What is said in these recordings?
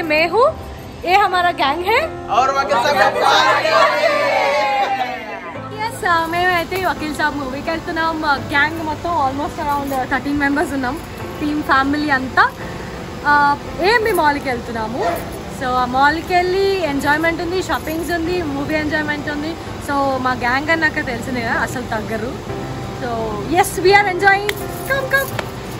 मैं हूँ ये हमारा गैंग है और वकील साहब का ఎస్ మేమైతే ఈ వకీల్ సాబ్ మూవీకి వెళ్తున్నాం గ్యాంగ్ మొత్తం ఆల్మోస్ట్ అరౌండ్ థర్టీన్ మెంబర్స్ ఉన్నాం టీమ్ ఫ్యామిలీ అంతా ఏఎంబి మాల్కి వెళ్తున్నాము సో ఆ మాల్కి వెళ్ళి ఎంజాయ్మెంట్ ఉంది షాపింగ్స్ ఉంది మూవీ ఎంజాయ్మెంట్ ఉంది సో మా గ్యాంగ్ అన్నాక తెలిసిందే కదా అసలు తగ్గరు so yes we're enjoying come come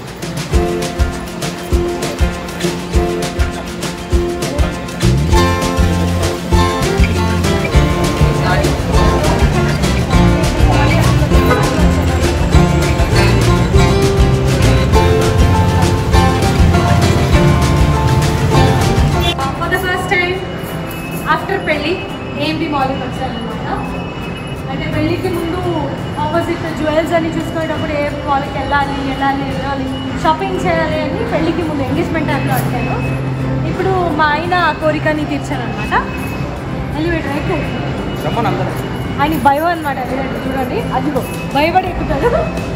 for the first time after పెళ్ళి ఏంటి మాల్కి వచ్చానమాట అంటే పెళ్ళికి ముందు ఆపోజిట్ జ్యువెల్స్ అని చూసుకునేటప్పుడు ఏ మాల్కి వెళ్ళాలి వెళ్ళాలి వెళ్ళాలి షాపింగ్ చేయాలి అని పెళ్ళికి ముందు ఎంగేజ్మెంట్ టైంలో అడిగాను ఇప్పుడు మా ఆయన ఆ కోరికని తీర్చానమాట ఎలివేటర్ ఎక్కువ చెప్పండి అందరూ ఆయన భయం అనమాట ఎలివేటర్ చూడండి అదిగో భయపడి ఎక్కుతాడు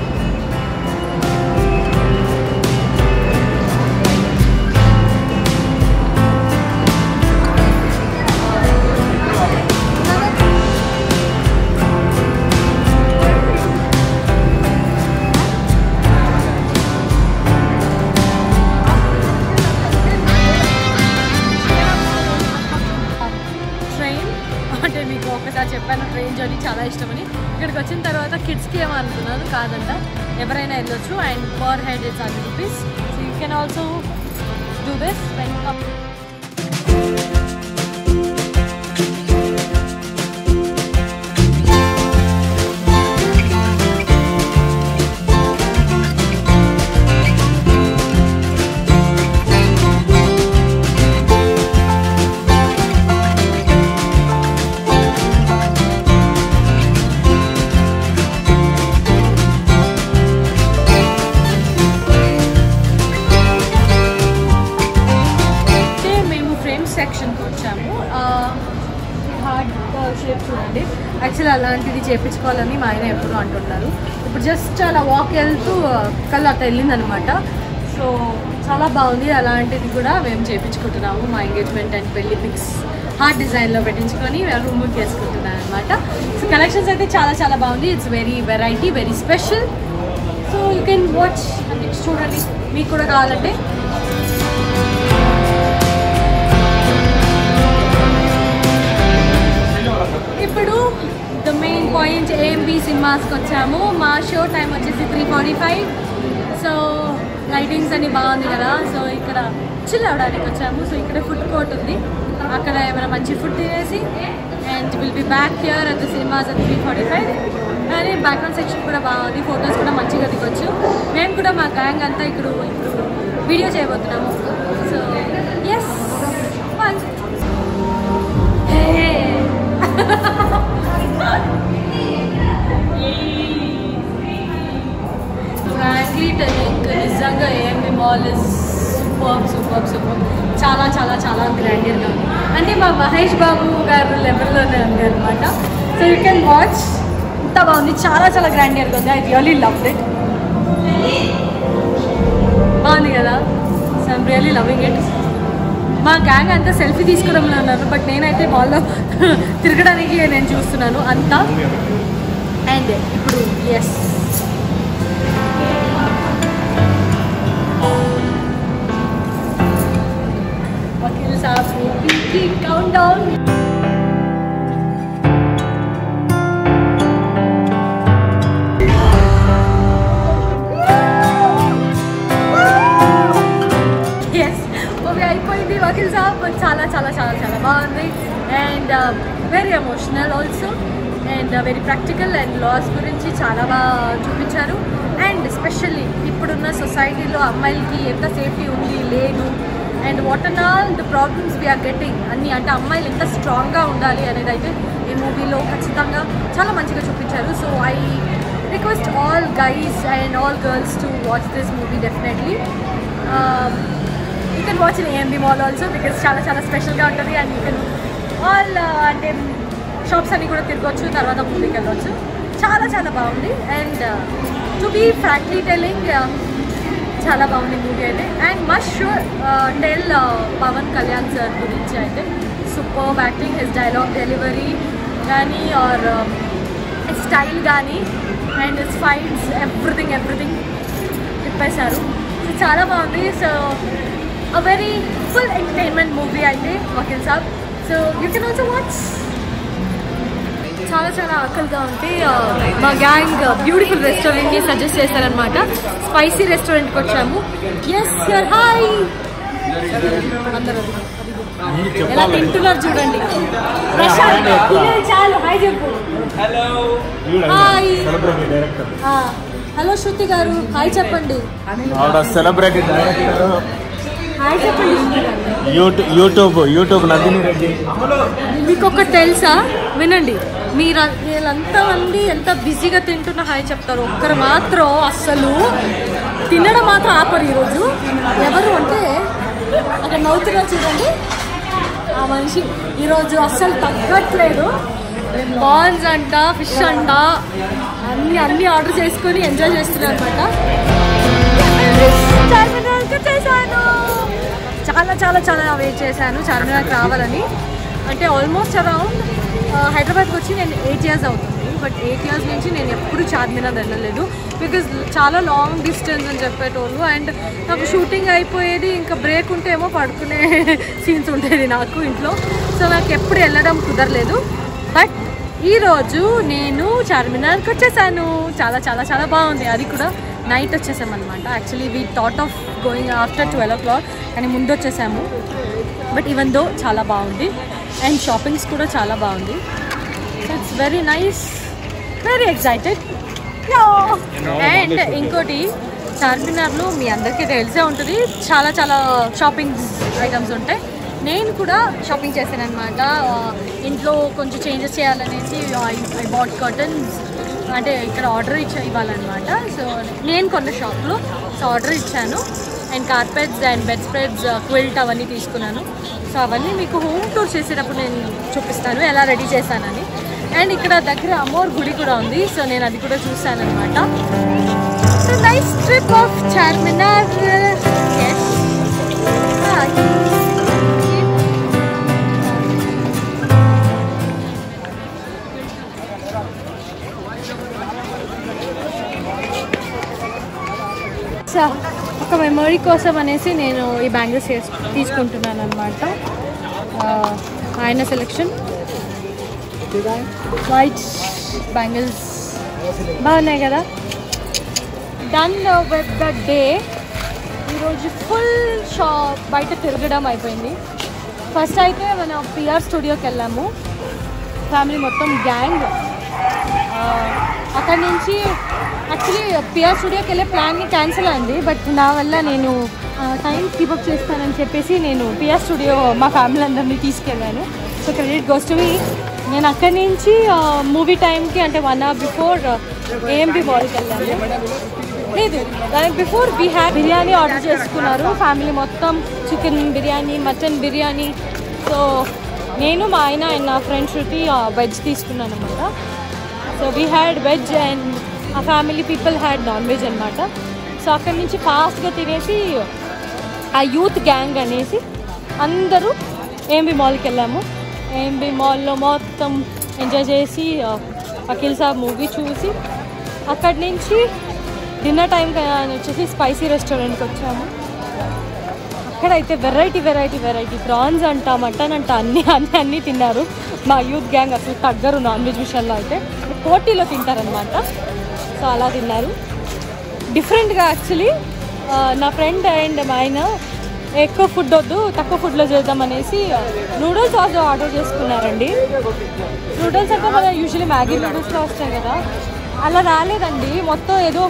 ట్రైన్ అంటే మీకు ఒకసారి చెప్పాను ట్రైన్ జర్నీ చాలా ఇష్టమని ఇక్కడికి వచ్చిన తర్వాత కిడ్స్కి ఏమనుకున్నాను కాదంట ఎవరైనా వెళ్ళొచ్చు and per head it's hundred rupees so you can also do this when come అంటే మేము ఫ్రేమ్స్ సెక్షన్కి వచ్చాము హార్డ్ షేప్ చూడండి యాక్చువల్లీ అలాంటిది చేపించుకోవాలని మా ఆయన ఎప్పుడు అంటున్నారు ఇప్పుడు జస్ట్ అలా వాక్ వెళ్తూ కళ్ళు అట్లా వెళ్ళిందనమాట సో చాలా బాగుంది అలాంటిది కూడా మేము చేపించుకుంటున్నాము మా ఎంగేజ్మెంట్ అండ్ పెళ్లి పిక్స్ హార్ట్ డిజైన్లో పెట్టించుకొని రూమ్కి వేసుకుంటున్నాను అనమాట సో కలెక్షన్స్ అయితే చాలా చాలా బాగుంది it's very variety very special so you can watch అంటే చూడండి మీకు కూడా కావాలంటే ఇప్పుడు ద మెయిన్ పాయింట్ ఏఎంబి సినిమాస్కి వచ్చాము మా షో టైం వచ్చేసి three forty five so lightings అన్ని బాగుంది కదా సో ఇక్కడ చిల్ అవడానికి వచ్చాము సో ఇక్కడ ఫుడ్ కోర్ట్ ఉంది అక్కడ ఏమైనా మంచి ఫుడ్ తినేసి and will be back here at the cinemas at three forty five కానీ బ్యాక్గ్రౌండ్ సెక్షన్ కూడా బాగుంది ఫొటోస్ కూడా మంచిగా దిగొచ్చు మేము కూడా మా గ్యాంగ్ అంతా ఇక్కడ ఇప్పుడు వీడియో చేయబోతున్నాము so yes one frankly telling నిజంగా AMB mall is super super super చాలా చాలా చాలా గ్రాండీగా ఉంది అంటే మా మహేష్ బాబు గారు లెవెల్లోనే ఉంది అనమాట సో యూ కెన్ వాచ్ ఇంత బాగుంది చాలా చాలా గ్రాండీగా ఉంది ఐ రియలీ లవ్ ఇట్ బాగుంది కదా so I'm really loving it మా గ్యాంగ్ అంతా సెల్ఫీ తీసుకోవడంలో ఉన్నారు బట్ నేనైతే మాల్లో తిరగడానికి నేను చూస్తున్నాను అంతా అండ్ ఇప్పుడు ఎస్ వకీల్ సాబ్ మూవీకి కౌంట్ డౌన్ ఎస్ మూవీ అయిపోయింది వకీల్ సాబ్ చాలా చాలా చాలా చాలా బాగుంది and very emotional also and very practical and loss గురించి చాలా బాగా చూపించారు అండ్ స్పెషల్లీ ఇప్పుడున్న సొసైటీలో అమ్మాయిలకి ఎంత సేఫ్టీ ఉంది లేదు and what and all the problems we are getting అన్ని అంటే అమ్మాయిలు ఎంత స్ట్రాంగ్గా ఉండాలి అనేది అయితే ఈ మూవీలో ఖచ్చితంగా చాలా మంచిగా చూపించారు so I request all guys and all girls to watch this movie definitely you can watch in AMB mall also because చాలా చాలా స్పెషల్గా ఉంటుంది అండ్ యూ కెన్ ఆల్ అంటే షాప్స్ అన్ని కూడా తిరగవచ్చు తర్వాత మూవీకి వెళ్ళవచ్చు చాలా చాలా బాగుంది and to be frankly telling చాలా బాగుంది మూవీ అయితే and must sure tell Pavan Kalyan sir గురించి అయితే super acting his dialogue delivery కానీ ఆర్ స్టైల్ కానీ and his fights everything everything తిప్పేశారు సో చాలా బాగుంది so uh very full entertainment movie అయితే Vakeel Saab so you can also watch చాలా చాలా ఆకలిగా ఉంటే ఆ, మా గ్యాంగ్ బ్యూటిఫుల్ రెస్టారెంట్ని సజెస్ట్ చేశారనమాట స్పైసీ రెస్టారెంట్కి వచ్చాము ఎస్ సార్ హాయ్ అందరూ ఎలా తింటున్నారు చూడండి ప్రశాంత్ తినేది చాలు హాయ్ చెప్పు హాయ్ ఆ, హలో శృతి గారు హాయ్ చెప్పండి ఆవిడ సెలబ్రిటీ డైరెక్టర్ హాయ్ చెప్పండి Shruti garu. YouTube YouTube YouTube Nandini Reddy మీకు ఒకటి తెలుసా వినండి మీరు వీళ్ళంతా మంది ఎంత బిజీగా తింటున్న హాయ్ చెప్తారు ఒక్కరు మాత్రం అస్సలు తినడం మాత్రం ఆపరు ఈరోజు ఎవరు అంటే అక్కడ నవ్వుతున్నారు చూడండి ఆ మనిషి ఈరోజు అస్సలు తగ్గట్లేదు బాన్స్ అంట ఫిష్ అంట అన్ని అన్ని ఆర్డర్ చేసుకొని ఎంజాయ్ చేస్తున్నారు అనమాట చార్మినార్కి చేశాను చాలా చాలా చాలా వెయిట్ చేశాను చార్మినార్కి రావాలని అంటే ఆల్మోస్ట్ అరౌండ్ హైదరాబాద్కి వచ్చి నేను ఎయిట్ ఇయర్స్ అవుతుంది బట్ ఎయిట్ ఇయర్స్ నుంచి నేను ఎప్పుడు చార్మినార్ వెళ్ళలేదు బికాజ్ చాలా లాంగ్ డిస్టెన్స్ అని చెప్పేటోళ్ళు అండ్ నాకు షూటింగ్ అయిపోయేది ఇంకా బ్రేక్ ఉంటే ఏమో పడుకునే సీన్స్ ఉండేది నాకు ఇంట్లో సో నాకు ఎప్పుడు వెళ్ళడం కుదరలేదు బట్ ఈరోజు నేను చార్మినార్కి వచ్చేసాను చాలా చాలా చాలా బాగుంది అది కూడా నైట్ వచ్చేసాం అనమాట actually we thought of going after twelve o'clock కానీ ముందు వచ్చేసాము బట్ ఈవెన్ దో చాలా బాగుంది అండ్ షాపింగ్స్ కూడా చాలా బాగుంది so it's very nice very excited and ఇంకోటి చార్మినార్లో మీ అందరికీ తెలిసే ఉంటుంది చాలా చాలా షాపింగ్ ఐటమ్స్ ఉంటాయి నేను కూడా షాపింగ్ చేశాను అనమాట ఇంట్లో కొంచెం చేంజెస్ చేయాలనేసి ఐ బాట్ కర్టన్స్ అంటే ఇక్కడ ఆర్డర్ ఇచ్చా ఇవ్వాలన్నమాట సో నేను కొన్న షాప్లో సో ఆర్డర్ ఇచ్చాను and carpets and bed spreads quilt అవన్నీ తీసుకున్నాను సో అవన్నీ మీకు హోమ్ టూర్ చేసేటప్పుడు నేను చూపిస్తాను ఎలా రెడీ చేశానని అండ్ ఇక్కడ దగ్గర అమ్మోర్ గుడి కూడా ఉంది సో నేను అది కూడా చూసాను అనమాట so nice trip of Charminar yes so ఒక మెమొరీ కోసం అనేసి నేను ఈ బ్యాంగిల్స్ తీసుకుంటున్నాను అనమాట ఆయన సెలెక్షన్ వైట్ బ్యాంగిల్స్ బాగున్నాయి కదా డన్ విత్ ద డే ఈరోజు ఫుల్ షాప్ బయట తిరగడం అయిపోయింది ఫస్ట్ అయితే మన పిఆర్ స్టూడియోకి వెళ్ళాము ఫ్యామిలీ మొత్తం గ్యాంగ్ అక్కడి నుంచి యాక్చువల్లీ పిఆర్ స్టూడియోకి వెళ్ళే ప్లాన్ని క్యాన్సిల్ అయింది బట్ నా వల్ల నేను టైం కీపప్ చేస్తానని చెప్పేసి నేను పిఆర్ స్టూడియో మా ఫ్యామిలీ అందరినీ తీసుకెళ్ళాను so credit goes to me నేను అక్కడి నుంచి మూవీ టైంకి అంటే వన్ అవర్ బిఫోర్ ఏఎంపి మాల్కి వెళ్ళాను లేదు దానికి before we have biryani order చేసుకున్నారు ఫ్యామిలీ మొత్తం chicken biryani mutton biryani so నేను మా ఆయన అండ్ నా ఫ్రెండ్ శృతి వెజ్ తీసుకున్నాను అనమాట so we had veg and uh family people had non veg అనమాట సో అక్కడి నుంచి ఫాస్ట్గా తినేసి ఆ యూత్ గ్యాంగ్ అనేసి అందరూ ఏంబి మాల్కి వెళ్ళాము ఏంబి మాల్లో మొత్తం ఎంజాయ్ చేసి ఆ, వకీల్ సాబ్ మూవీ చూసి అక్కడి నుంచి డిన్నర్ టైం అని వచ్చేసి స్పైసీ రెస్టారెంట్కి వచ్చాము అక్కడైతే వెరైటీ వెరైటీ వెరైటీ ప్రాన్స్ అంట మటన్ అంట అన్ని అన్ని అన్నీ తిన్నారు మా యూత్ గ్యాంగ్ అసలు తగ్గరు నాన్ వెజ్ విషయంలో అయితే పోటీలో తింటారనమాట సో అలా తిన్నారు డిఫరెంట్గా యాక్చువల్లీ నా ఫ్రెండ్ అండ్ మా ఆయన ఎక్కువ ఫుడ్ వద్దు తక్కువ ఫుడ్లో చేద్దామనేసి నూడిల్స్ ఆర్డర్ చేసుకున్నారండి నూడిల్స్ అంటే మన యూజువల్లీ మ్యాగీ నూడిల్స్లో వస్తాయి కదా అలా రాలేదండి మొత్తం ఏదో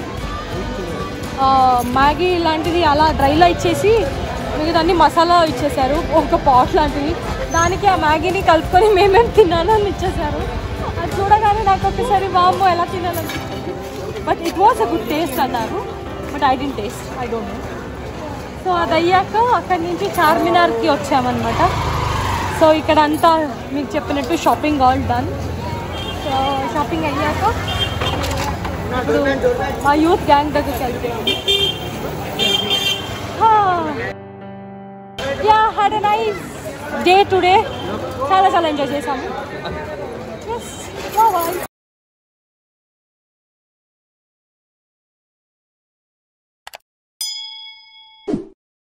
ఆ, మ్యాగీ లాంటిది అలా డ్రైలో ఇచ్చేసి మిగతా అన్ని మసాలా ఇచ్చేసారు ఒక పాట్ లాంటిది దానికి ఆ మ్యాగీని కలుపుకొని మేమేం తిన్నాను అని ఇచ్చేసారు అది చూడగానే నాకు ఒకసారి వామ్మో ఎలా తినాలనిపించింది but it was uh good taste అన్నారు but I didn't taste I don't know so అది అయ్యాక అక్కడి నుంచి చార్మినార్కి వచ్చామన్నమాట సో ఇక్కడ అంతా మీకు చెప్పినట్టు shopping all done so shopping అయ్యాక ఇప్పుడు మా యూత్ గ్యాంగ్ దగ్గరికి వెళ్తాము yeah had a nice day today చాలా చాలా ఎంజాయ్ చేసాము